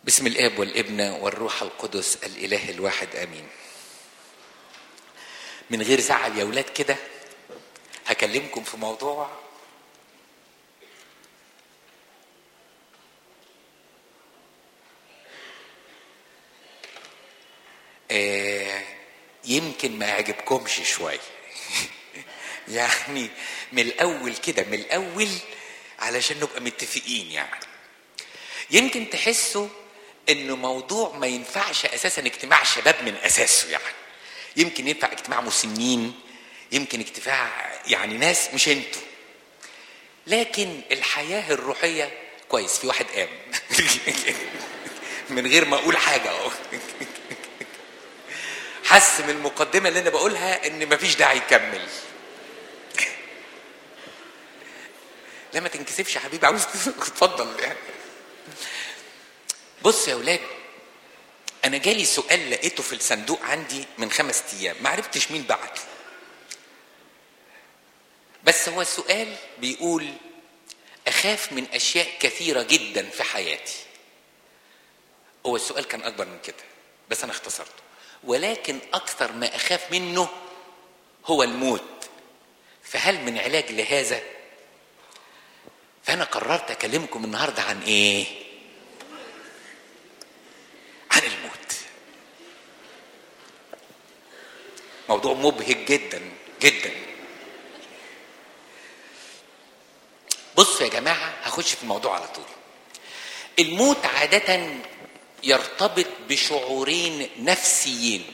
بسم الاب والابن والروح القدس الاله الواحد امين من غير زعل يا ولاد كده هكلمكم في موضوع آه يمكن ما يعجبكمش شويه يعني من الاول كده من الاول علشان نبقى متفقين يعني يمكن تحسوا انه موضوع ما ينفعش اساسا اجتماع شباب من اساسه يعني يمكن ينفع اجتماع مسنين يمكن اجتماع يعني ناس مش انتوا لكن الحياه الروحيه كويس في واحد قام من غير ما اقول حاجه اهو حس من المقدمه اللي انا بقولها ان مفيش داعي يكمل لا ما تنكسفش يا حبيبي عاوز اتفضل يعني بص يا ولاد انا جالي سؤال لقيته في الصندوق عندي من خمس ايام ما عرفتش مين بعته بس هو السؤال بيقول اخاف من اشياء كثيره جدا في حياتي هو السؤال كان اكبر من كده بس انا اختصرته ولكن اكثر ما اخاف منه هو الموت فهل من علاج لهذا فانا قررت اكلمكم النهارده عن ايه عن الموت موضوع مبهج جدا جدا بصوا يا جماعه هخش في الموضوع على طول الموت عاده يرتبط بشعورين نفسيين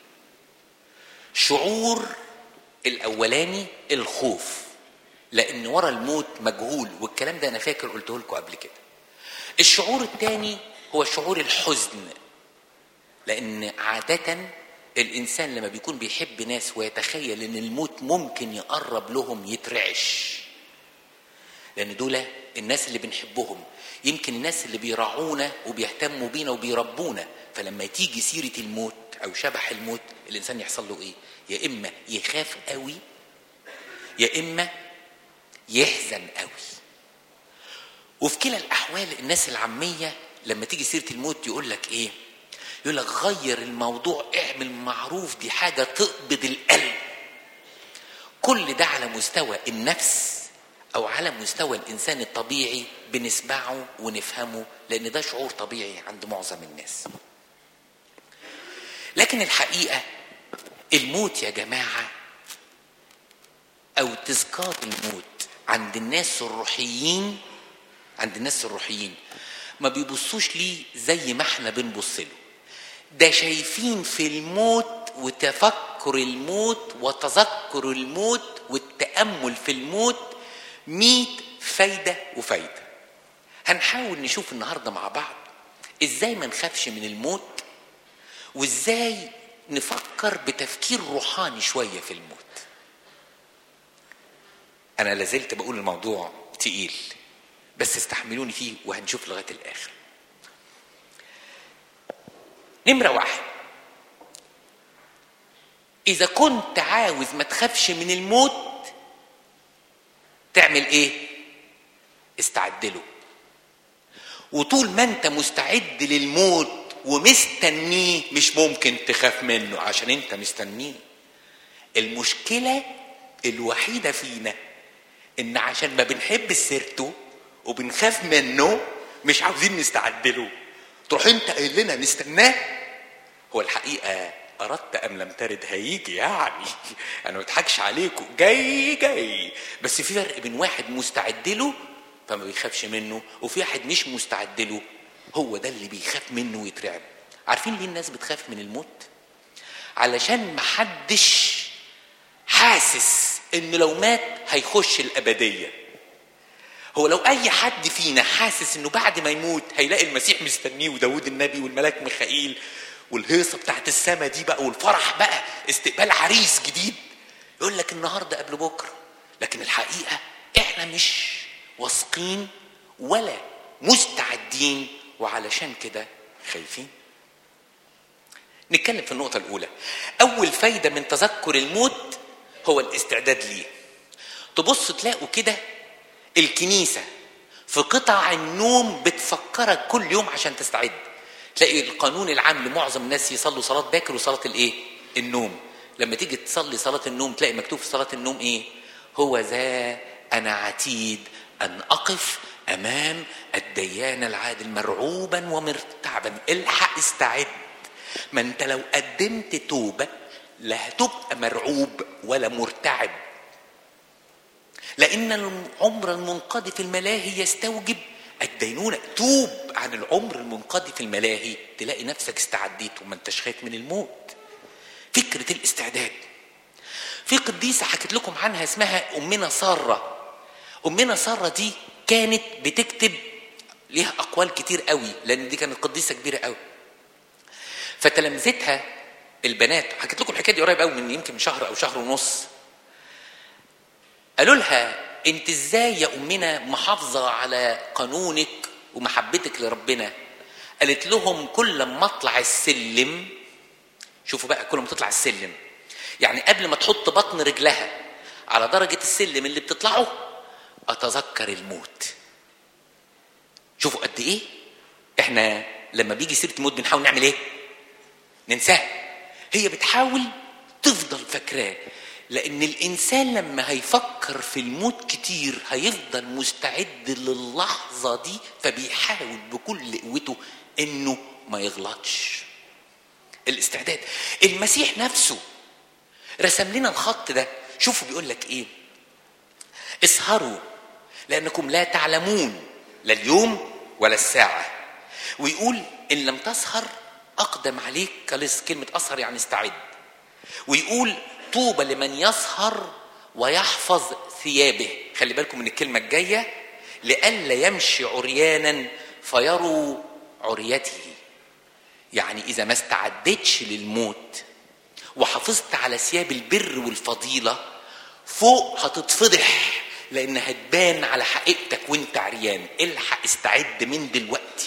شعور الاولاني الخوف لان ورا الموت مجهول والكلام ده انا فاكر قلته لكم قبل كده الشعور الثاني هو شعور الحزن لان عاده الانسان لما بيكون بيحب ناس ويتخيل ان الموت ممكن يقرب لهم يترعش لان دول الناس اللي بنحبهم يمكن الناس اللي بيراعونا وبيهتموا بينا وبيربونا فلما تيجي سيره الموت او شبح الموت الانسان يحصل له ايه يا اما يخاف قوي يا اما يحزن قوي وفي كلا الاحوال الناس العاميه لما تيجي سيره الموت يقول لك ايه يقول لك غير الموضوع اعمل معروف دي حاجه تقبض القلب كل ده على مستوى النفس او على مستوى الانسان الطبيعي بنسمعه ونفهمه لان ده شعور طبيعي عند معظم الناس لكن الحقيقه الموت يا جماعه او تذكار الموت عند الناس الروحيين عند الناس الروحيين ما بيبصوش ليه زي ما احنا بنبص له ده شايفين في الموت وتفكر الموت وتذكر الموت والتأمل في الموت مية فايدة وفايدة هنحاول نشوف النهاردة مع بعض ازاي ما نخافش من الموت وازاي نفكر بتفكير روحاني شوية في الموت انا لازلت بقول الموضوع تقيل بس استحملوني فيه وهنشوف لغايه الاخر نمره واحد اذا كنت عاوز ما تخافش من الموت تعمل ايه استعد له وطول ما انت مستعد للموت ومستنيه مش ممكن تخاف منه عشان انت مستنيه المشكله الوحيده فينا ان عشان ما بنحب سيرته وبنخاف منه مش عاوزين نستعد له تروح انت قايل لنا نستناه هو الحقيقه اردت ام لم ترد هيجي يعني انا ما بضحكش عليكم جاي جاي بس في فرق بين واحد مستعد له فما بيخافش منه وفي واحد مش مستعد له هو ده اللي بيخاف منه ويترعب عارفين ليه الناس بتخاف من الموت علشان محدش حاسس ان لو مات هيخش الابديه هو لو اي حد فينا حاسس انه بعد ما يموت هيلاقي المسيح مستنيه وداود النبي والملاك ميخائيل والهيصه بتاعت السما دي بقى والفرح بقى استقبال عريس جديد يقول لك النهارده قبل بكره لكن الحقيقه احنا مش واثقين ولا مستعدين وعلشان كده خايفين نتكلم في النقطه الاولى اول فايده من تذكر الموت هو الاستعداد ليه تبص تلاقوا كده الكنيسه في قطع النوم بتفكرك كل يوم عشان تستعد تلاقي القانون العام لمعظم الناس يصلوا صلاه باكر وصلاه الايه النوم لما تيجي تصلي صلاه النوم تلاقي مكتوب في صلاه النوم ايه هو ذا انا عتيد ان اقف امام الديان العادل مرعوبا ومرتعبا الحق استعد ما انت لو قدمت توبه لا هتبقى مرعوب ولا مرتعب لان العمر المنقضي في الملاهي يستوجب الدينونه توب عن العمر المنقضي في الملاهي تلاقي نفسك استعديت وما انتش خايف من الموت فكره الاستعداد في قديسه حكيت لكم عنها اسمها امنا ساره امنا ساره دي كانت بتكتب ليها اقوال كتير قوي لان دي كانت قديسه كبيره قوي فتلامذتها البنات حكيت لكم الحكايه دي قريب قوي من يمكن شهر او شهر ونص قالوا لها انت ازاي يا امنا محافظه على قانونك ومحبتك لربنا قالت لهم كل ما اطلع السلم شوفوا بقى كل ما تطلع السلم يعني قبل ما تحط بطن رجلها على درجه السلم اللي بتطلعه اتذكر الموت شوفوا قد ايه احنا لما بيجي سيره الموت بنحاول نعمل ايه ننساه هي بتحاول تفضل فاكراه لان الانسان لما هيفكر في الموت كتير هيفضل مستعد للحظه دي فبيحاول بكل قوته انه ما يغلطش الاستعداد المسيح نفسه رسم لنا الخط ده شوفوا بيقول لك ايه اسهروا لانكم لا تعلمون لا اليوم ولا الساعه ويقول ان لم تسهر اقدم عليك كلس كلمه اسهر يعني استعد ويقول طوبى لمن يسهر ويحفظ ثيابه خلي بالكم من الكلمه الجايه لئلا يمشي عريانا فيروا عريته يعني اذا ما استعدتش للموت وحافظت على ثياب البر والفضيله فوق هتتفضح لان هتبان على حقيقتك وانت عريان الحق استعد من دلوقتي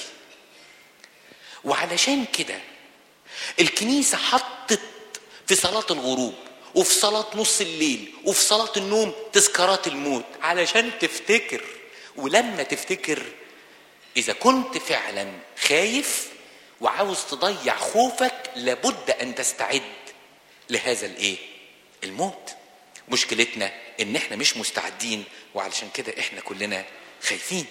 وعلشان كده الكنيسه حطت في صلاه الغروب وفي صلاه نص الليل وفي صلاه النوم تذكارات الموت علشان تفتكر ولما تفتكر اذا كنت فعلا خايف وعاوز تضيع خوفك لابد ان تستعد لهذا الايه الموت مشكلتنا ان احنا مش مستعدين وعلشان كده احنا كلنا خايفين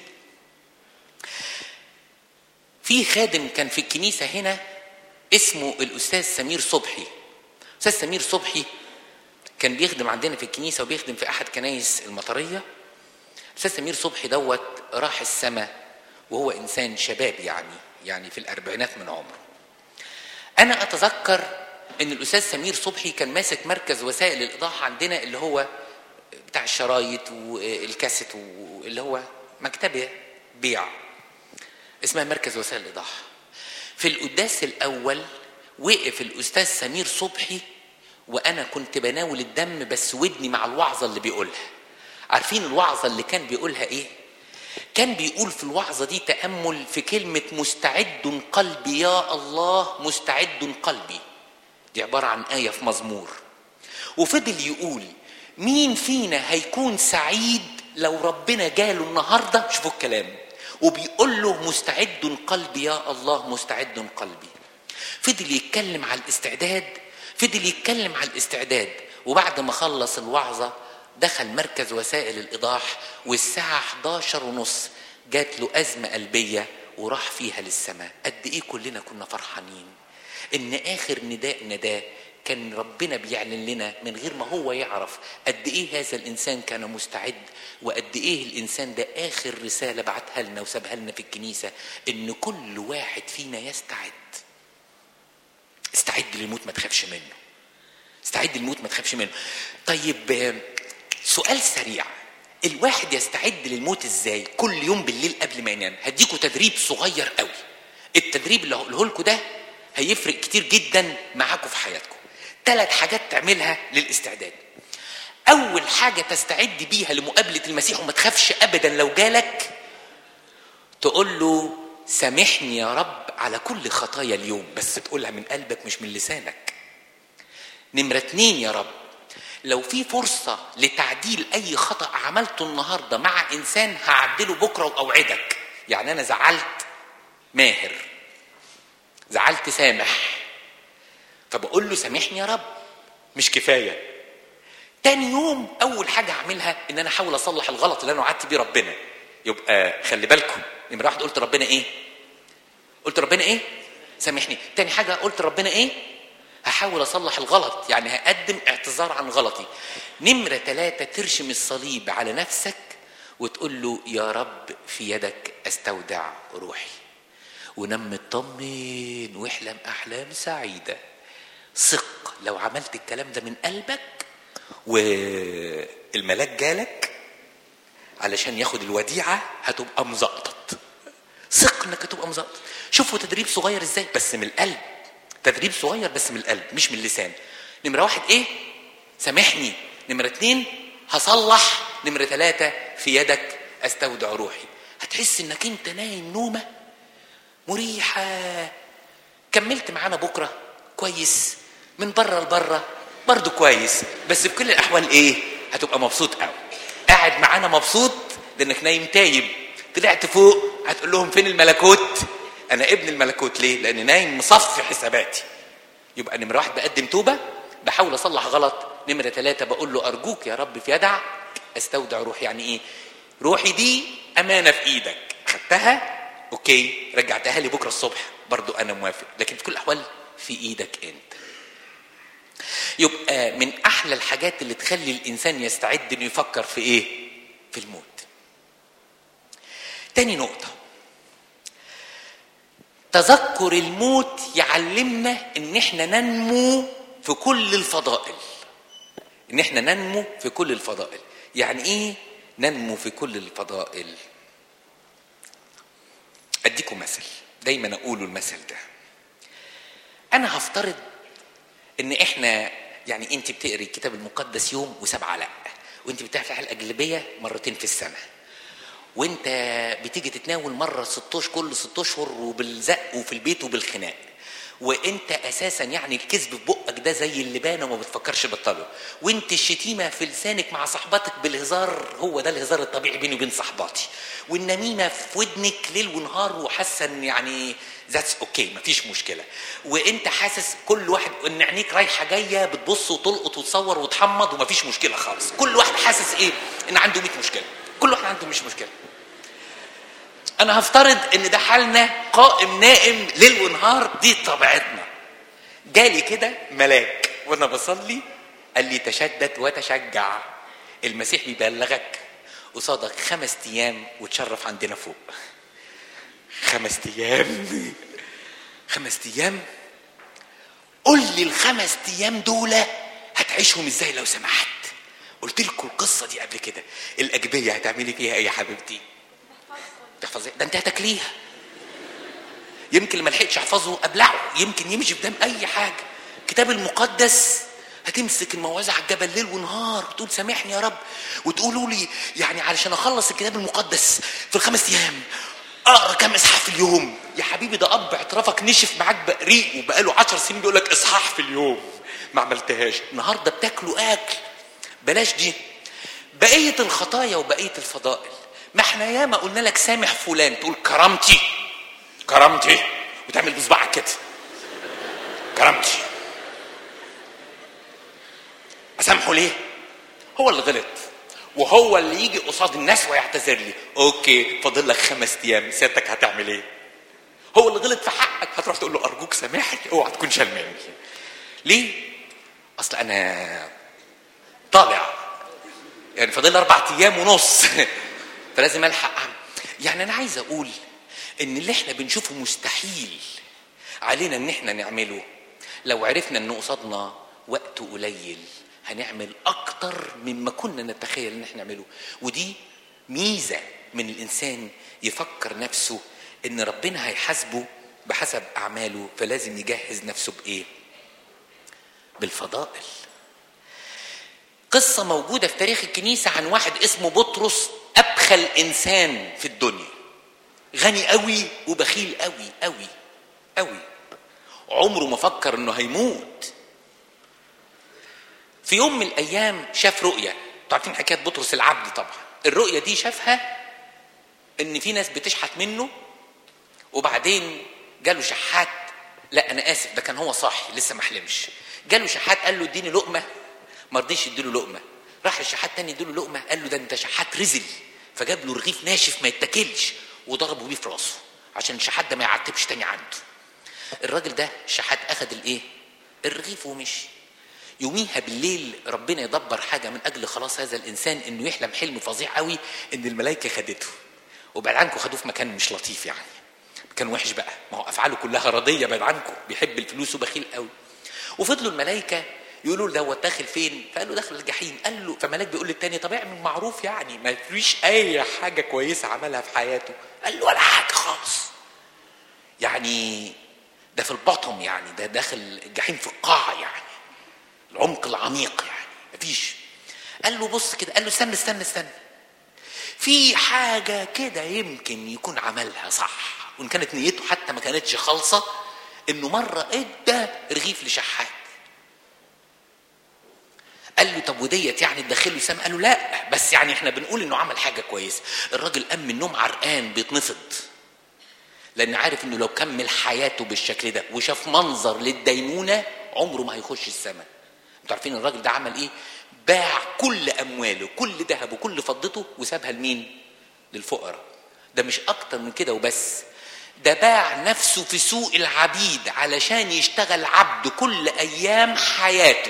في خادم كان في الكنيسة هنا اسمه الأستاذ سمير صبحي أستاذ سمير صبحي كان بيخدم عندنا في الكنيسة وبيخدم في أحد كنايس المطرية أستاذ سمير صبحي دوت راح السماء وهو إنسان شباب يعني يعني في الأربعينات من عمره أنا أتذكر ان الاستاذ سمير صبحي كان ماسك مركز وسائل الايضاح عندنا اللي هو بتاع الشرايط والكاسيت واللي هو مكتبه بيع اسمها مركز وسائل الايضاح في القداس الاول وقف الاستاذ سمير صبحي وانا كنت بناول الدم بس ودني مع الوعظه اللي بيقولها عارفين الوعظه اللي كان بيقولها ايه كان بيقول في الوعظه دي تامل في كلمه مستعد قلبي يا الله مستعد قلبي دي عبارة عن آية في مزمور وفضل يقول مين فينا هيكون سعيد لو ربنا جاله النهاردة شوفوا الكلام وبيقول له مستعد قلبي يا الله مستعد قلبي فضل يتكلم على الاستعداد فضل يتكلم على الاستعداد وبعد ما خلص الوعظة دخل مركز وسائل الإيضاح والساعة 11 ونص جات له أزمة قلبية وراح فيها للسماء قد إيه كلنا كنا فرحانين ان اخر نداء نداه كان ربنا بيعلن لنا من غير ما هو يعرف قد ايه هذا الانسان كان مستعد وقد ايه الانسان ده اخر رساله بعتها لنا وسابها لنا في الكنيسه ان كل واحد فينا يستعد استعد للموت ما تخافش منه استعد للموت ما تخافش منه طيب سؤال سريع الواحد يستعد للموت ازاي كل يوم بالليل قبل ما ينام هديكوا تدريب صغير قوي التدريب اللي هقوله لكم ده هيفرق كتير جدا معاكم في حياتكم ثلاث حاجات تعملها للاستعداد اول حاجه تستعد بيها لمقابله المسيح وما تخافش ابدا لو جالك تقول له سامحني يا رب على كل خطايا اليوم بس تقولها من قلبك مش من لسانك نمرة اتنين يا رب لو في فرصة لتعديل أي خطأ عملته النهاردة مع إنسان هعدله بكرة وأوعدك يعني أنا زعلت ماهر قعدت سامح فبقول له سامحني يا رب مش كفايه تاني يوم اول حاجه اعملها ان انا احاول اصلح الغلط اللي انا وعدت بيه ربنا يبقى خلي بالكم نمره واحد قلت ربنا ايه قلت ربنا ايه سامحني تاني حاجه قلت ربنا ايه هحاول اصلح الغلط يعني هقدم اعتذار عن غلطي نمره ثلاثة ترشم الصليب على نفسك وتقول له يا رب في يدك استودع روحي ونم اطمن واحلم احلام سعيده ثق لو عملت الكلام ده من قلبك والملاك جالك علشان ياخد الوديعه هتبقى مزقطط ثق انك هتبقى مزقطط شوفوا تدريب صغير ازاي بس من القلب تدريب صغير بس من القلب مش من اللسان نمره واحد ايه سامحني نمره اتنين هصلح نمره ثلاثة في يدك استودع روحي هتحس انك انت نايم نومه مريحه كملت معانا بكره كويس من بره لبره برضه كويس بس في كل الاحوال ايه هتبقى مبسوط قوي قاعد معانا مبسوط لانك نايم تايب طلعت فوق هتقول لهم فين الملكوت انا ابن الملكوت ليه لاني نايم مصفي حساباتي يبقى نمره واحد بقدم توبه بحاول اصلح غلط نمره ثلاثة بقول له ارجوك يا رب في يدع استودع روحي يعني ايه روحي دي امانه في ايدك خدتها اوكي رجعتها لي بكره الصبح برضو انا موافق لكن في كل الاحوال في ايدك انت يبقى من احلى الحاجات اللي تخلي الانسان يستعد انه يفكر في ايه في الموت تاني نقطه تذكر الموت يعلمنا ان احنا ننمو في كل الفضائل ان احنا ننمو في كل الفضائل يعني ايه ننمو في كل الفضائل اديكم مثل دايما اقول المثل ده انا هفترض ان احنا يعني انت بتقري الكتاب المقدس يوم وسبعه لا وانت بتفتح الاجلبيه مرتين في السنه وانت بتيجي تتناول مره ست اشهر كل ست اشهر وبالزق وفي البيت وبالخناق وانت اساسا يعني الكذب في بقك ده زي اللبانه وما بتفكرش بطله وانت الشتيمه في لسانك مع صاحباتك بالهزار هو ده الهزار الطبيعي بيني وبين صاحباتي والنميمه في ودنك ليل ونهار وحاسه ان يعني ذاتس اوكي okay, مفيش مشكله وانت حاسس كل واحد ان عينيك رايحه جايه بتبص وتلقط وتصور وتحمض ومفيش مشكله خالص كل واحد حاسس ايه ان عنده 100 مشكله كل واحد عنده مش مشكله انا هفترض ان ده حالنا قائم نائم ليل ونهار دي طبيعتنا جالي كده ملاك وانا بصلي قال لي تشدد وتشجع المسيح بيبلغك قصادك خمس ايام وتشرف عندنا فوق خمس ايام خمس ايام قول لي الخمس ايام دول هتعيشهم ازاي لو سمحت قلت لكم القصه دي قبل كده الاجبيه هتعملي فيها ايه يا حبيبتي تحفظي ده انت هتاكليها يمكن ما لحقتش احفظه ابلعه يمكن يمشي قدام اي حاجه الكتاب المقدس هتمسك الموعظه على الجبل ليل ونهار وتقول سامحني يا رب وتقولوا لي يعني علشان اخلص الكتاب المقدس في الخمس ايام اقرا كام اصحاح في اليوم يا حبيبي ده اب اعترافك نشف معاك بقريق وبقاله عشر سنين بيقول لك اصحاح في اليوم ما عملتهاش النهارده بتاكلوا اكل بلاش دي بقيه الخطايا وبقيه الفضائل ما احنا ياما قلنا لك سامح فلان تقول كرامتي كرامتي وتعمل بصبعك كده كرامتي اسامحه ليه هو اللي غلط وهو اللي يجي قصاد الناس ويعتذر لي اوكي فاضل لك خمس ايام سيادتك هتعمل ايه هو اللي غلط في حقك هتروح تقول له ارجوك سامحني اوعى تكون شال مني ليه اصل انا طالع يعني فاضل لي اربع ايام ونص فلازم الحق أعمل. يعني انا عايز اقول ان اللي احنا بنشوفه مستحيل علينا ان احنا نعمله لو عرفنا ان قصادنا وقت قليل هنعمل اكتر مما كنا نتخيل ان احنا نعمله ودي ميزه من الانسان يفكر نفسه ان ربنا هيحاسبه بحسب اعماله فلازم يجهز نفسه بايه بالفضائل قصه موجوده في تاريخ الكنيسه عن واحد اسمه بطرس ابخل انسان في الدنيا غني قوي وبخيل قوي قوي قوي عمره ما فكر انه هيموت في يوم من الايام شاف رؤيه انتوا عارفين حكايه بطرس العبد طبعا الرؤيه دي شافها ان في ناس بتشحت منه وبعدين جاله شحات لا انا اسف ده كان هو صاحي لسه ما حلمش جاله شحات قال له اديني لقمه ما رضيش يديله لقمه راح الشحات تاني اديله لقمه قال له ده انت شحات رزل فجاب له رغيف ناشف ما يتاكلش وضربه بيه في راسه عشان الشحات ده ما يعتبش تاني عنده الراجل ده الشحات اخذ الايه الرغيف ومشي يوميها بالليل ربنا يدبر حاجه من اجل خلاص هذا الانسان انه يحلم حلم فظيع قوي ان الملائكه خدته وبعد عنكم خدوه في مكان مش لطيف يعني كان وحش بقى ما هو افعاله كلها رضيه بعد عنكم بيحب الفلوس وبخيل قوي وفضلوا الملائكه يقولوا له دوت داخل فين؟ فقال له داخل الجحيم، قال له فملاك بيقول للتاني طب اعمل معروف يعني ما فيش اي حاجه كويسه عملها في حياته، قال له ولا حاجه خالص. يعني ده في البطن يعني ده داخل الجحيم في القاع يعني العمق العميق يعني مفيش قال له بص كده قال له استنى استنى استنى في حاجة كده يمكن يكون عملها صح وإن كانت نيته حتى ما كانتش خالصة إنه مرة إدى رغيف لشحات قال له طب وديت يعني تدخله سام قال له لا بس يعني احنا بنقول انه عمل حاجه كويسه الراجل قام من النوم عرقان بيتنفض لان عارف انه لو كمل حياته بالشكل ده وشاف منظر للدينونه عمره ما هيخش السماء انتوا عارفين الراجل ده عمل ايه باع كل امواله كل ذهبه كل فضته وسابها لمين للفقراء ده مش اكتر من كده وبس ده باع نفسه في سوق العبيد علشان يشتغل عبد كل ايام حياته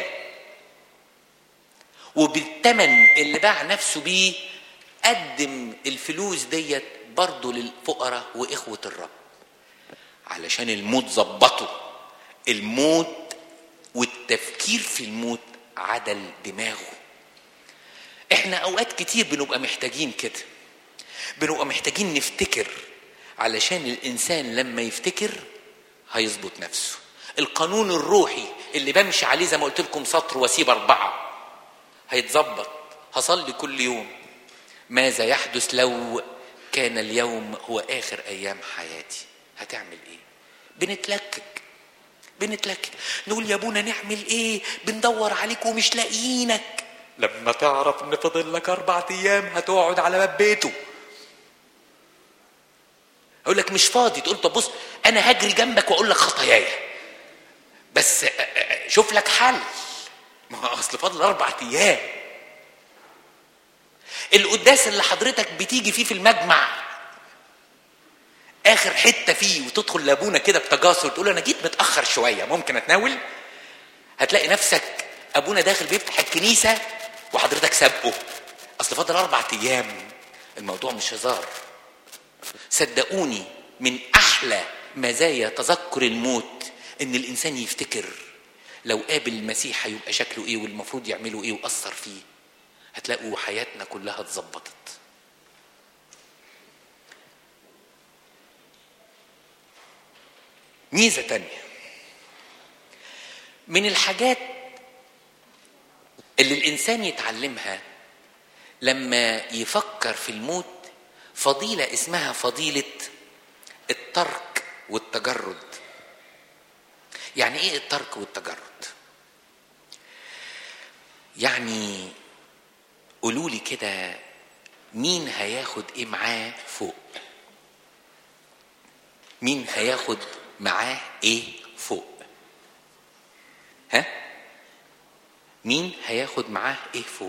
وبالثمن اللي باع نفسه بيه قدم الفلوس ديت برضه للفقراء واخوه الرب علشان الموت ظبطه الموت والتفكير في الموت عدل دماغه احنا اوقات كتير بنبقى محتاجين كده بنبقى محتاجين نفتكر علشان الانسان لما يفتكر هيظبط نفسه القانون الروحي اللي بمشي عليه زي ما قلت لكم سطر واسيب اربعه هيتظبط هصلي كل يوم ماذا يحدث لو كان اليوم هو اخر ايام حياتي هتعمل ايه بنتلكك بنتلكك نقول يا ابونا نعمل ايه بندور عليك ومش لاقيينك لما تعرف ان فاضل لك اربع ايام هتقعد على باب بيته اقول لك مش فاضي تقول طب بص انا هجري جنبك واقول لك خطاياي بس شوف لك حل ما هو اصل فاضل اربع ايام القداس اللي حضرتك بتيجي فيه في المجمع اخر حته فيه وتدخل لابونا كده بتجاسر تقول انا جيت متاخر شويه ممكن اتناول هتلاقي نفسك ابونا داخل بيفتح الكنيسه وحضرتك سابقه اصل فاضل اربع ايام الموضوع مش هزار صدقوني من احلى مزايا تذكر الموت ان الانسان يفتكر لو قابل المسيح هيبقى شكله ايه والمفروض يعملوا ايه واثر فيه هتلاقوا حياتنا كلها اتظبطت ميزه تانية من الحاجات اللي الانسان يتعلمها لما يفكر في الموت فضيله اسمها فضيله الترك والتجرد يعني ايه الترك والتجرد يعني قولوا لي كده مين هياخد ايه معاه فوق مين هياخد معاه ايه فوق ها مين هياخد معاه ايه فوق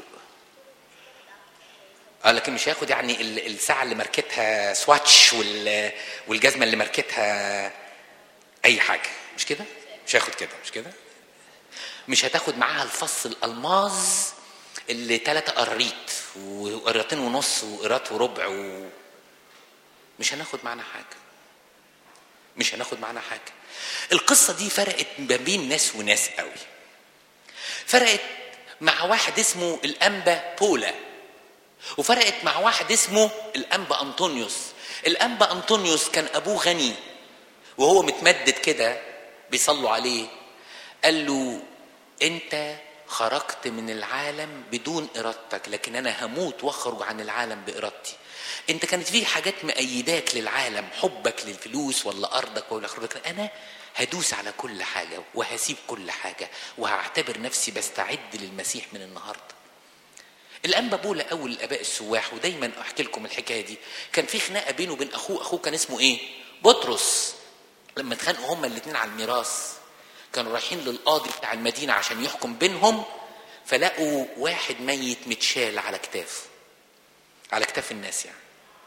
اه لكن مش هياخد يعني الساعه اللي ماركتها سواتش والجزمه اللي ماركتها اي حاجه مش كده مش هياخد كده مش كده مش هتاخد معاها الفص الالماظ اللي ثلاثة قريت وقريتين ونص وقرات وربع و... مش هناخد معانا حاجة مش هناخد معانا حاجة القصة دي فرقت ما بين ناس وناس قوي فرقت مع واحد اسمه الأنبا بولا وفرقت مع واحد اسمه الأنبا أنطونيوس الأنبا أنطونيوس كان أبوه غني وهو متمدد كده بيصلوا عليه قال له انت خرجت من العالم بدون ارادتك لكن انا هموت واخرج عن العالم بارادتي انت كانت في حاجات مأيداك للعالم حبك للفلوس ولا ارضك ولا اخرجك انا هدوس على كل حاجة وهسيب كل حاجة وهعتبر نفسي بستعد للمسيح من النهاردة الأنبا بولا أول الآباء السواح ودايما أحكي لكم الحكاية دي كان في خناقة بينه وبين أخوه أخوه كان اسمه إيه؟ بطرس لما اتخانقوا هما الاثنين على الميراث كانوا رايحين للقاضي بتاع المدينه عشان يحكم بينهم فلقوا واحد ميت متشال على كتافه على كتاف الناس يعني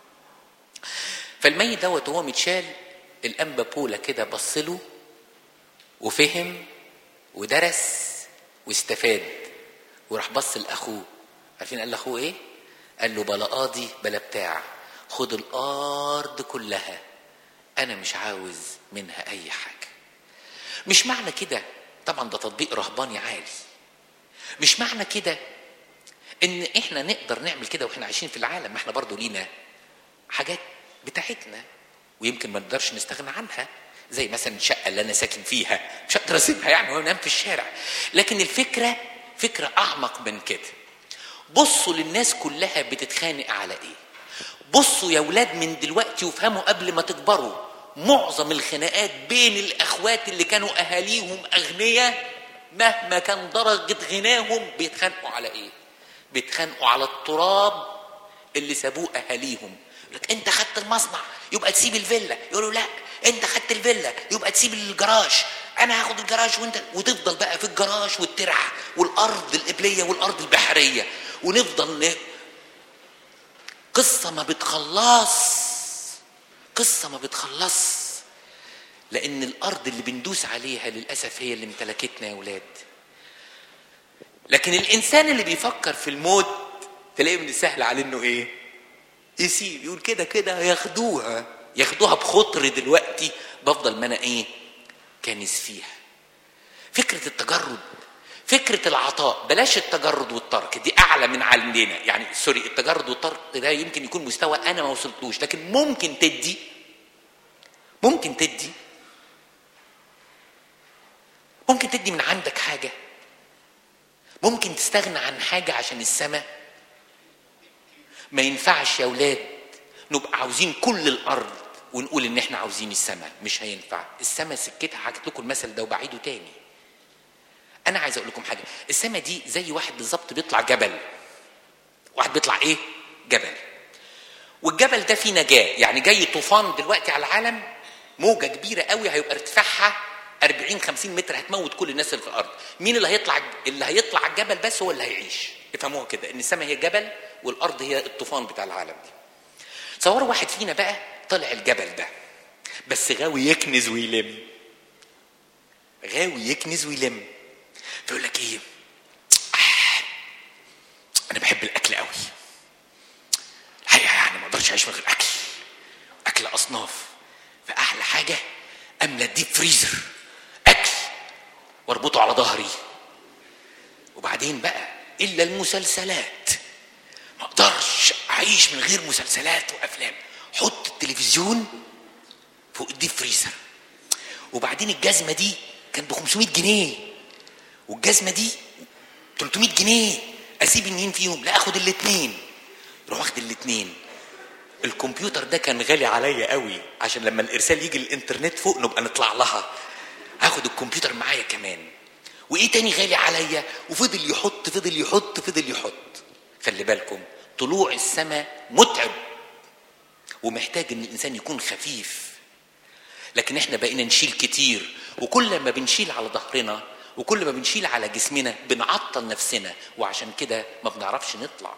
فالميت دوت وهو متشال الانبا بولا كده بص له وفهم ودرس واستفاد وراح بص لاخوه عارفين قال لاخوه ايه قال له بلا قاضي بلا بتاع خد الارض كلها انا مش عاوز منها اي حاجه مش معنى كده طبعا ده تطبيق رهباني عالي مش معنى كده ان احنا نقدر نعمل كده واحنا عايشين في العالم ما احنا برضو لينا حاجات بتاعتنا ويمكن ما نقدرش نستغنى عنها زي مثلا الشقه اللي انا ساكن فيها مش هقدر اسيبها يعني وانا في الشارع لكن الفكره فكره اعمق من كده بصوا للناس كلها بتتخانق على ايه بصوا يا ولاد من دلوقتي وافهموا قبل ما تكبروا معظم الخناقات بين الاخوات اللي كانوا اهاليهم اغنياء مهما كان درجه غناهم بيتخانقوا على ايه بيتخانقوا على التراب اللي سابوه اهاليهم لك انت خدت المصنع يبقى تسيب الفيلا يقولوا لا انت خدت الفيلا يبقى تسيب الجراج انا هاخد الجراج وانت وتفضل بقى في الجراج والترعه والارض القبليه والارض البحريه ونفضل ن... قصه ما بتخلص قصه ما بتخلص لان الارض اللي بندوس عليها للاسف هي اللي امتلكتنا يا ولاد لكن الانسان اللي بيفكر في الموت تلاقيه من السهل عليه انه ايه يسيب يقول كده كده ياخدوها ياخدوها بخطر دلوقتي بفضل ما انا ايه كانس فيها فكره التجرد فكره العطاء بلاش التجرد والترك دي اعلى من عندنا يعني سوري التجرد والترك ده يمكن يكون مستوى انا ما وصلتلوش لكن ممكن تدي ممكن تدي ممكن تدي من عندك حاجه ممكن تستغنى عن حاجه عشان السماء ما ينفعش يا ولاد نبقى عاوزين كل الارض ونقول ان احنا عاوزين السماء مش هينفع السماء سكتها حكيت لكم المثل ده وبعيده تاني انا عايز اقول لكم حاجه السماء دي زي واحد بالظبط بيطلع جبل واحد بيطلع ايه جبل والجبل ده فيه نجاه يعني جاي طوفان دلوقتي على العالم موجه كبيره قوي هيبقى ارتفاعها 40 50 متر هتموت كل الناس اللي في الارض مين اللي هيطلع اللي هيطلع الجبل بس هو اللي هيعيش افهموها كده ان السماء هي جبل والارض هي الطوفان بتاع العالم دي تصوروا واحد فينا بقى طلع الجبل ده بس غاوي يكنز ويلم غاوي يكنز ويلم فيقول لك ايه آه انا بحب الاكل قوي الحقيقه يعني ما اقدرش اعيش من غير اكل اكل اصناف فاحلى حاجه املى الديب فريزر اكل واربطه على ظهري وبعدين بقى الا المسلسلات ما اقدرش اعيش من غير مسلسلات وافلام حط التلفزيون فوق الديب فريزر وبعدين الجزمه دي كانت ب 500 جنيه والجزمه دي 300 جنيه اسيب مين فيهم لا اخد الاثنين يروح واخد الاثنين الكمبيوتر ده كان غالي عليا قوي عشان لما الارسال يجي الانترنت فوق نبقى نطلع لها هاخد الكمبيوتر معايا كمان وايه تاني غالي عليا وفضل يحط فضل يحط فضل يحط خلي بالكم طلوع السماء متعب ومحتاج ان الانسان يكون خفيف لكن احنا بقينا نشيل كتير وكل ما بنشيل على ظهرنا وكل ما بنشيل على جسمنا بنعطل نفسنا وعشان كده ما بنعرفش نطلع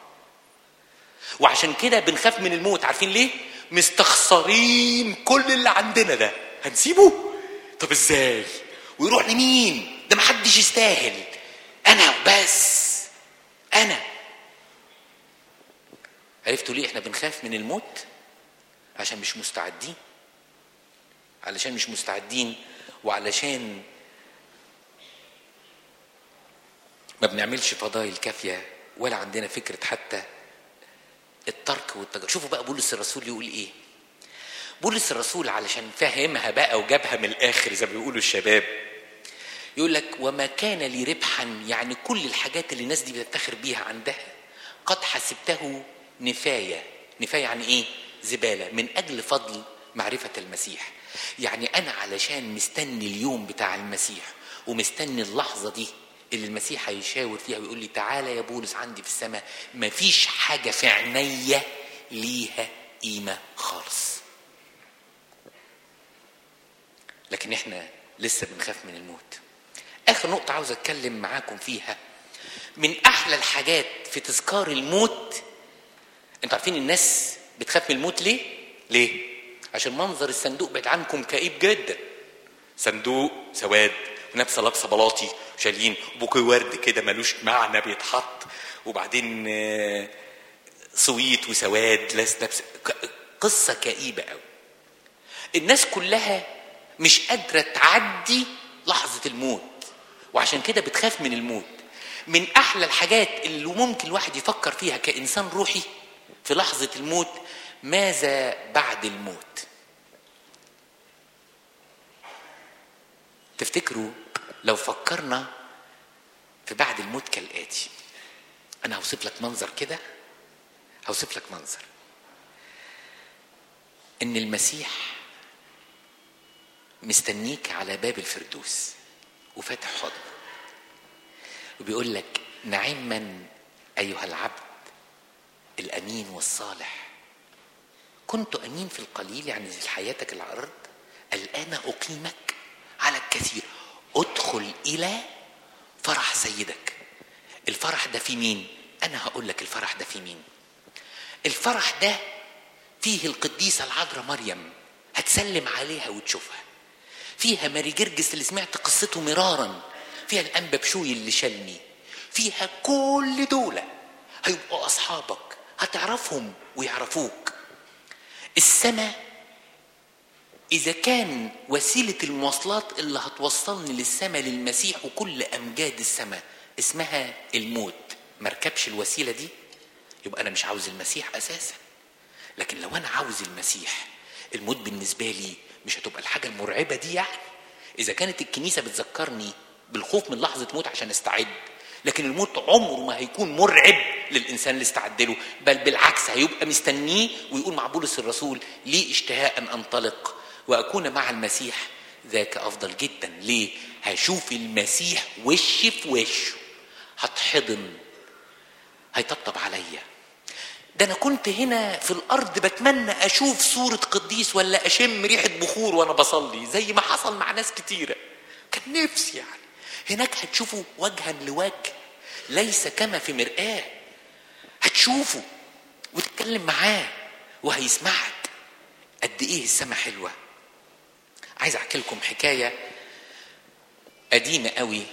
وعشان كده بنخاف من الموت عارفين ليه مستخسرين كل اللي عندنا ده هنسيبه طب ازاي ويروح لمين ده محدش يستاهل انا بس انا عرفتوا ليه احنا بنخاف من الموت عشان مش مستعدين علشان مش مستعدين وعلشان ما بنعملش فضائل كافيه ولا عندنا فكره حتى الترك والتجربه شوفوا بقى بولس الرسول يقول ايه بولس الرسول علشان فهمها بقى وجابها من الاخر زي ما بيقولوا الشباب يقول لك وما كان لي ربحا يعني كل الحاجات اللي الناس دي بتفتخر بيها عندها قد حسبته نفايه نفايه يعني ايه زباله من اجل فضل معرفه المسيح يعني انا علشان مستني اليوم بتاع المسيح ومستني اللحظه دي اللي المسيح هيشاور فيها ويقول لي تعالى يا بولس عندي في السماء مفيش حاجه في عينيا ليها قيمه خالص لكن احنا لسه بنخاف من الموت اخر نقطه عاوز اتكلم معاكم فيها من احلى الحاجات في تذكار الموت انتوا عارفين الناس بتخاف من الموت ليه ليه عشان منظر الصندوق بعيد عنكم كئيب جدا صندوق سواد ونفسه لابسه بلاطي شايلين بوكي ورد كده ملوش معنى بيتحط وبعدين آه، سويت وسواد لاس نفس ك- قصه كئيبه قوي الناس كلها مش قادره تعدي لحظه الموت وعشان كده بتخاف من الموت من احلى الحاجات اللي ممكن الواحد يفكر فيها كانسان روحي في لحظه الموت ماذا بعد الموت تفتكروا لو فكرنا في بعد الموت كالاتي انا هوصف لك منظر كده هوصف لك منظر ان المسيح مستنيك على باب الفردوس وفاتح حضن وبيقول لك نعما ايها العبد الامين والصالح كنت امين في القليل يعني في حياتك على الارض الان اقيمك على الكثير ادخل الى فرح سيدك الفرح ده في مين انا هقول لك الفرح ده في مين الفرح ده فيه القديسة العذراء مريم هتسلم عليها وتشوفها فيها ماري جرجس اللي سمعت قصته مرارا فيها الأنبا بشوي اللي شالني فيها كل دول هيبقوا أصحابك هتعرفهم ويعرفوك السماء إذا كان وسيلة المواصلات اللي هتوصلني للسماء للمسيح وكل أمجاد السماء اسمها الموت مركبش الوسيلة دي يبقى أنا مش عاوز المسيح أساسا لكن لو أنا عاوز المسيح الموت بالنسبة لي مش هتبقى الحاجة المرعبة دي يعني إذا كانت الكنيسة بتذكرني بالخوف من لحظة موت عشان استعد لكن الموت عمره ما هيكون مرعب للإنسان اللي استعد له بل بالعكس هيبقى مستنيه ويقول مع بولس الرسول لي اشتهاء أن أنطلق وأكون مع المسيح ذاك أفضل جدا ليه؟ هشوف المسيح وش في وشه هتحضن هيطبطب عليا ده انا كنت هنا في الارض بتمنى اشوف صورة قديس ولا اشم ريحة بخور وانا بصلي زي ما حصل مع ناس كتيرة كان نفسي يعني هناك هتشوفوا وجها لوجه ليس كما في مرآة هتشوفه وتتكلم معاه وهيسمعك قد ايه السما حلوة عايز احكي لكم حكاية قديمة قوي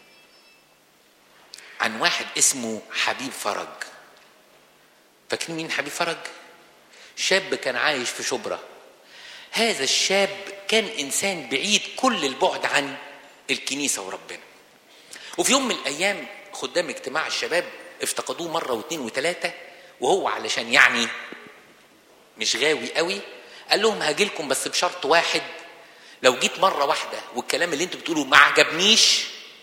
عن واحد اسمه حبيب فرج فاكرين مين حبيب فرج شاب كان عايش في شبرا هذا الشاب كان انسان بعيد كل البعد عن الكنيسه وربنا وفي يوم من الايام خدام اجتماع الشباب افتقدوه مره واثنين وثلاثه وهو علشان يعني مش غاوي قوي قال لهم هاجي لكم بس بشرط واحد لو جيت مره واحده والكلام اللي انتوا بتقولوه ما عجبنيش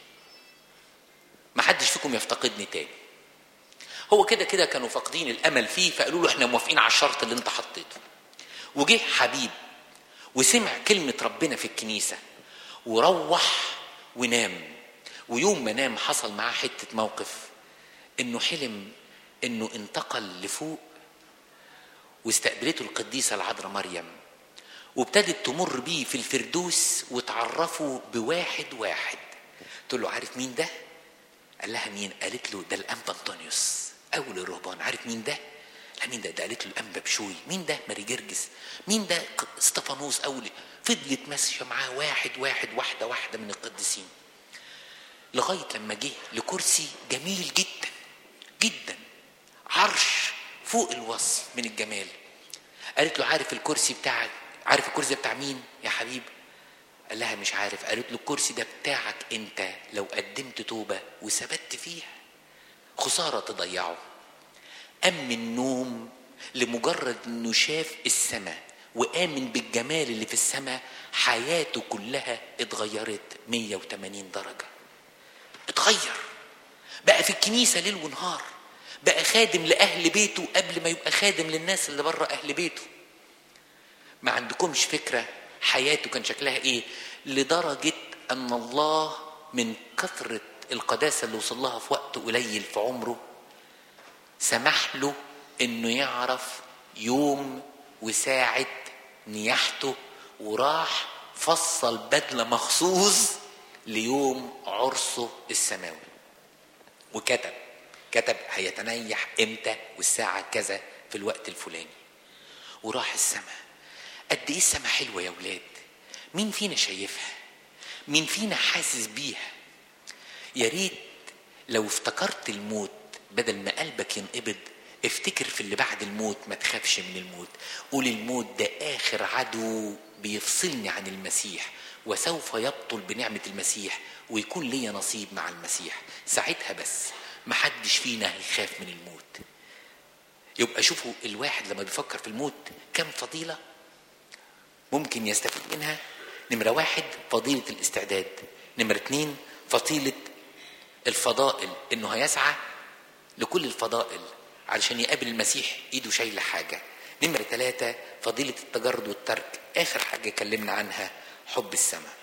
ما حدش فيكم يفتقدني تاني هو كده كده كانوا فاقدين الامل فيه فقالوا له احنا موافقين على الشرط اللي انت حطيته وجه حبيب وسمع كلمة ربنا في الكنيسة وروح ونام ويوم ما نام حصل معاه حتة موقف انه حلم انه انتقل لفوق واستقبلته القديسة العذراء مريم وابتدت تمر بيه في الفردوس وتعرفوا بواحد واحد تقول له عارف مين ده قال لها مين قالت له ده الانبا انطونيوس اول الرهبان عارف مين ده لا مين ده ده قالت له الانبا بشوي مين ده ماري جرجس مين ده استفانوس اول فضلت ماشيه معاه واحد واحد واحده واحده من القديسين لغايه لما جه لكرسي جميل جدا جدا عرش فوق الوصف من الجمال قالت له عارف الكرسي بتاعك عارف الكرسي ده بتاع مين يا حبيب قال لها مش عارف قالت له الكرسي ده بتاعك انت لو قدمت توبة وثبت فيها خسارة تضيعه قام من النوم لمجرد انه شاف السماء وآمن بالجمال اللي في السماء حياته كلها اتغيرت 180 درجة اتغير بقى في الكنيسة ليل ونهار بقى خادم لأهل بيته قبل ما يبقى خادم للناس اللي بره أهل بيته ما عندكمش فكرة حياته كان شكلها ايه لدرجة ان الله من كثرة القداسة اللي وصل لها في وقت قليل في عمره سمح له انه يعرف يوم وساعة نياحته وراح فصل بدلة مخصوص ليوم عرسه السماوي وكتب كتب هيتنيح امتى والساعة كذا في الوقت الفلاني وراح السماء قد ايه السماء حلوة يا ولاد مين فينا شايفها مين فينا حاسس بيها يا ريت لو افتكرت الموت بدل ما قلبك ينقبض افتكر في اللي بعد الموت ما تخافش من الموت قول الموت ده اخر عدو بيفصلني عن المسيح وسوف يبطل بنعمة المسيح ويكون ليا نصيب مع المسيح ساعتها بس محدش فينا هيخاف من الموت يبقى شوفوا الواحد لما بيفكر في الموت كم فضيلة ممكن يستفيد منها نمرة واحد فضيلة الاستعداد نمرة اتنين فضيلة الفضائل انه هيسعى لكل الفضائل علشان يقابل المسيح ايده شايله حاجه نمرة ثلاثة فضيلة التجرد والترك آخر حاجة اتكلمنا عنها حب السماء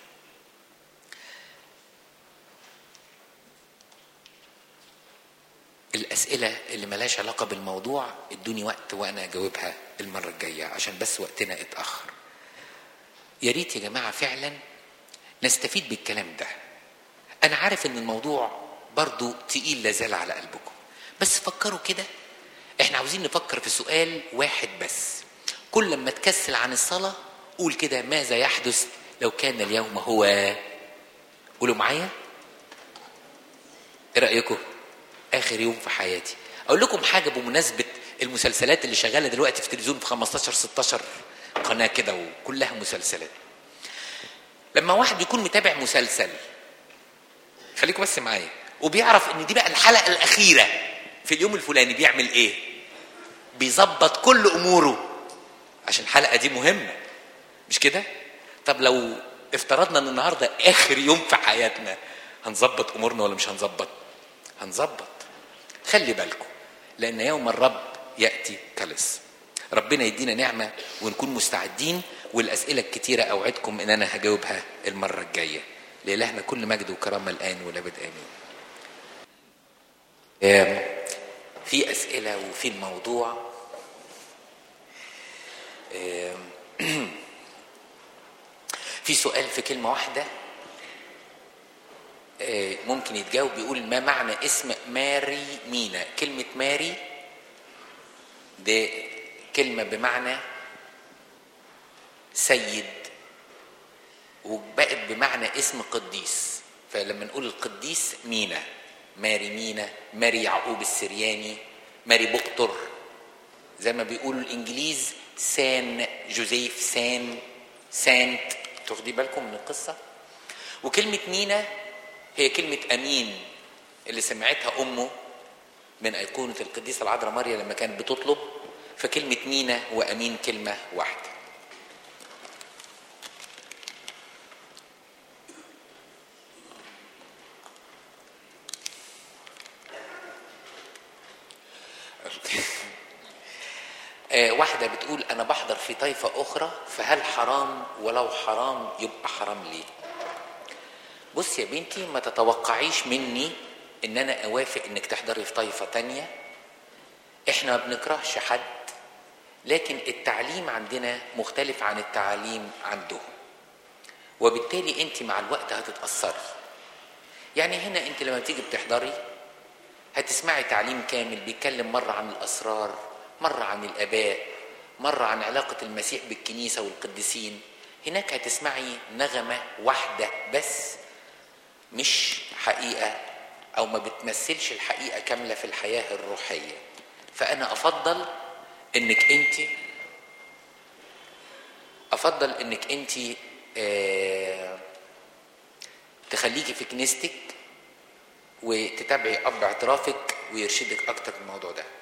الأسئلة اللي ملهاش علاقة بالموضوع ادوني وقت وأنا أجاوبها المرة الجاية عشان بس وقتنا اتأخر يا ريت يا جماعة فعلا نستفيد بالكلام ده أنا عارف إن الموضوع برضو تقيل لازال على قلبكم بس فكروا كده احنا عاوزين نفكر في سؤال واحد بس كل لما تكسل عن الصلاة قول كده ماذا يحدث لو كان اليوم هو قولوا معايا ايه رأيكم اخر يوم في حياتي اقول لكم حاجة بمناسبة المسلسلات اللي شغالة دلوقتي في التلفزيون في 15 16 قناة كده وكلها مسلسلات لما واحد يكون متابع مسلسل خليكم بس معايا وبيعرف ان دي بقى الحلقة الأخيرة في اليوم الفلاني بيعمل ايه بيظبط كل اموره عشان الحلقه دي مهمه مش كده طب لو افترضنا ان النهارده اخر يوم في حياتنا هنظبط امورنا ولا مش هنظبط هنظبط خلي بالكم لان يوم الرب ياتي كلص ربنا يدينا نعمه ونكون مستعدين والاسئله الكتيره اوعدكم ان انا هجاوبها المره الجايه لالهنا كل مجد وكرامه الان والابد امين في أسئلة وفي الموضوع في سؤال في كلمة واحدة ممكن يتجاوب بيقول ما معنى اسم ماري مينا كلمة ماري ده كلمة بمعنى سيد وبقت بمعنى اسم قديس فلما نقول القديس مينا ماري مينا ماري يعقوب السرياني ماري بقطر زي ما بيقولوا الانجليز سان جوزيف سان سانت تاخدي بالكم من القصة وكلمة مينا هي كلمة أمين اللي سمعتها أمه من أيقونة القديسة العذراء مريم لما كانت بتطلب فكلمة مينا وأمين كلمة واحدة واحدة بتقول أنا بحضر في طائفة أخرى فهل حرام ولو حرام يبقى حرام ليه؟ بص يا بنتي ما تتوقعيش مني إن أنا أوافق إنك تحضري في طائفة تانية إحنا ما بنكرهش حد لكن التعليم عندنا مختلف عن التعليم عندهم وبالتالي أنت مع الوقت هتتأثري يعني هنا أنت لما تيجي بتحضري هتسمعي تعليم كامل بيتكلم مرة عن الأسرار مرة عن الآباء مرة عن علاقة المسيح بالكنيسة والقديسين هناك هتسمعي نغمة واحدة بس مش حقيقة أو ما بتمثلش الحقيقة كاملة في الحياة الروحية فأنا أفضل إنك أنت أفضل إنك أنت آه تخليكي في كنيستك وتتابعي أب اعترافك ويرشدك أكتر في الموضوع ده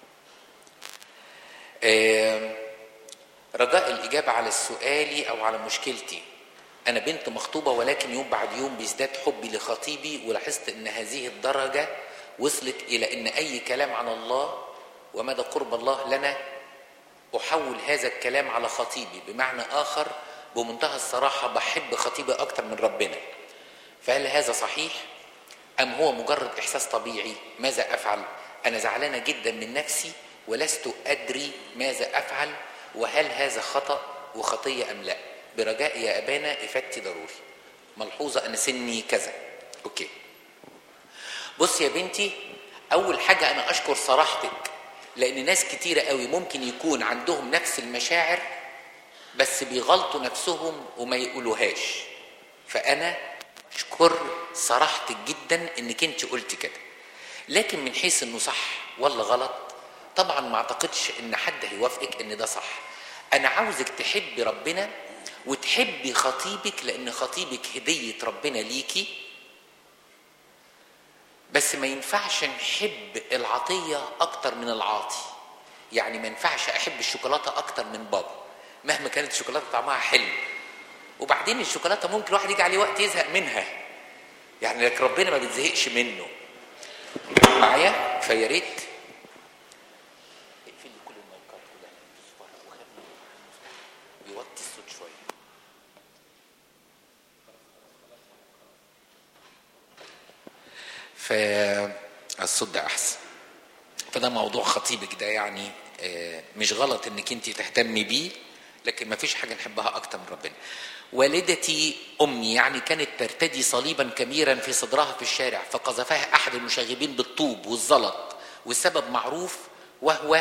رجاء الإجابة على سؤالي أو على مشكلتي أنا بنت مخطوبة ولكن يوم بعد يوم بيزداد حبي لخطيبي ولاحظت أن هذه الدرجة وصلت إلى أن أي كلام عن الله ومدى قرب الله لنا أحول هذا الكلام على خطيبي بمعنى آخر بمنتهى الصراحة بحب خطيبي أكتر من ربنا فهل هذا صحيح؟ أم هو مجرد إحساس طبيعي؟ ماذا أفعل؟ أنا زعلانة جدا من نفسي ولست أدري ماذا أفعل وهل هذا خطأ وخطية أم لا برجاء يا ابانا افادتي ضروري ملحوظه انا سني كذا اوكي بص يا بنتي اول حاجه انا اشكر صراحتك لان ناس كتيره قوي ممكن يكون عندهم نفس المشاعر بس بيغلطوا نفسهم وما يقولوهاش فانا اشكر صراحتك جدا انك انت قلت كده لكن من حيث انه صح ولا غلط طبعا ما اعتقدش ان حد هيوافقك ان ده صح انا عاوزك تحبي ربنا وتحبي خطيبك لان خطيبك هديه ربنا ليكي بس ما ينفعش نحب العطيه اكتر من العاطي يعني ما ينفعش احب الشوكولاته اكتر من بابا مهما كانت الشوكولاته طعمها حلو وبعدين الشوكولاته ممكن الواحد يجي عليه وقت يزهق منها يعني لكن ربنا ما بيتزهقش منه معايا فيا ريت اقفل لي كل المايكات كلها وخلي بيوطي الصوت شويه فالصوت ده احسن فده موضوع خطيبك ده يعني آه، مش غلط انك انت تهتمي بيه لكن ما فيش حاجه نحبها اكتر من ربنا والدتي امي يعني كانت ترتدي صليبا كبيرا في صدرها في الشارع فقذفها احد المشاغبين بالطوب والزلط والسبب معروف وهو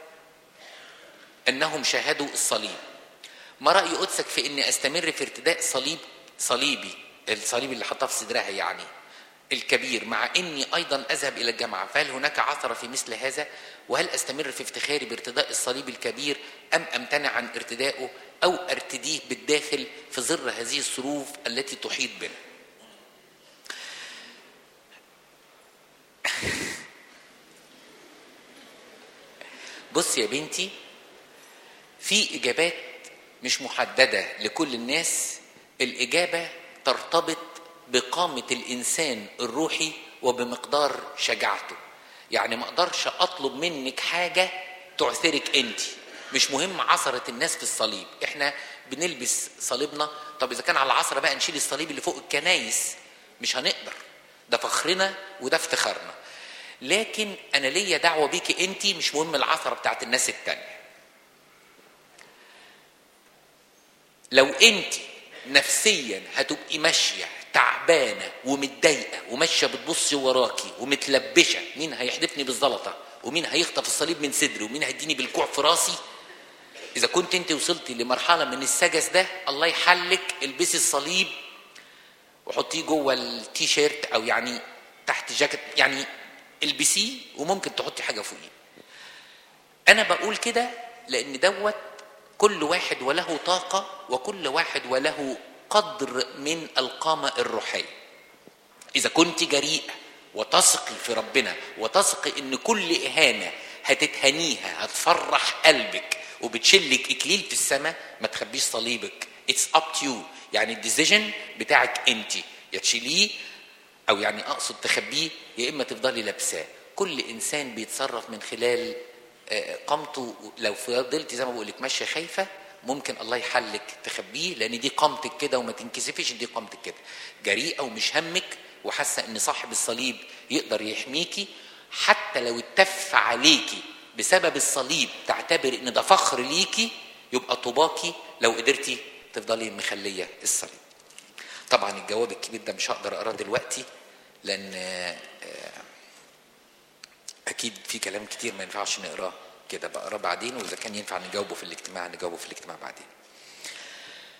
انهم شاهدوا الصليب ما راي قدسك في اني استمر في ارتداء صليب صليبي الصليب اللي حطاه في صدرها يعني الكبير مع اني ايضا اذهب الى الجامعه فهل هناك عثره في مثل هذا وهل استمر في افتخاري بارتداء الصليب الكبير ام امتنع عن ارتدائه او ارتديه بالداخل في ظل هذه الظروف التي تحيط بنا بص يا بنتي في اجابات مش محدده لكل الناس الاجابه ترتبط بقامه الانسان الروحي وبمقدار شجاعته يعني ما اقدرش اطلب منك حاجه تعثرك انت مش مهم عثره الناس في الصليب احنا بنلبس صليبنا طب اذا كان على العصره بقى نشيل الصليب اللي فوق الكنايس مش هنقدر ده فخرنا وده افتخارنا لكن انا ليا دعوه بيكي انت مش مهم العثره بتاعت الناس التانيه لو انت نفسيا هتبقي ماشيه تعبانه ومتضايقه وماشيه بتبصي وراكي ومتلبشه مين هيحدفني بالزلطه ومين هيخطف الصليب من صدري ومين هيديني بالكوع في راسي اذا كنت انت وصلتي لمرحله من السجس ده الله يحلك البسي الصليب وحطيه جوه التي شيرت او يعني تحت جاكيت يعني البسيه وممكن تحطي حاجه فوقيه انا بقول كده لان دوت كل واحد وله طاقه وكل واحد وله قدر من القامه الروحيه اذا كنت جريئه وتثقي في ربنا وتثقي ان كل اهانه هتتهنيها هتفرح قلبك وبتشلك اكليل في السماء ما تخبيش صليبك اتس اب تو يو يعني الديسيجن بتاعك انت يا تشيليه او يعني اقصد تخبيه يا اما تفضلي لابساه كل انسان بيتصرف من خلال آه، قامته لو فضلتي زي ما بقول لك ماشيه خايفه ممكن الله يحلك تخبيه لان دي قامتك كده وما تنكسفيش دي قامتك كده جريئه ومش همك وحاسه ان صاحب الصليب يقدر يحميكي حتى لو اتف عليكي بسبب الصليب تعتبر ان ده فخر ليكي يبقى طوباكي لو قدرتي تفضلي مخليه الصليب طبعا الجواب الكبير ده مش هقدر اقراه دلوقتي لان آه، اكيد في كلام كتير ما ينفعش نقراه كده بقراه بعدين واذا كان ينفع نجاوبه في الاجتماع نجاوبه في الاجتماع بعدين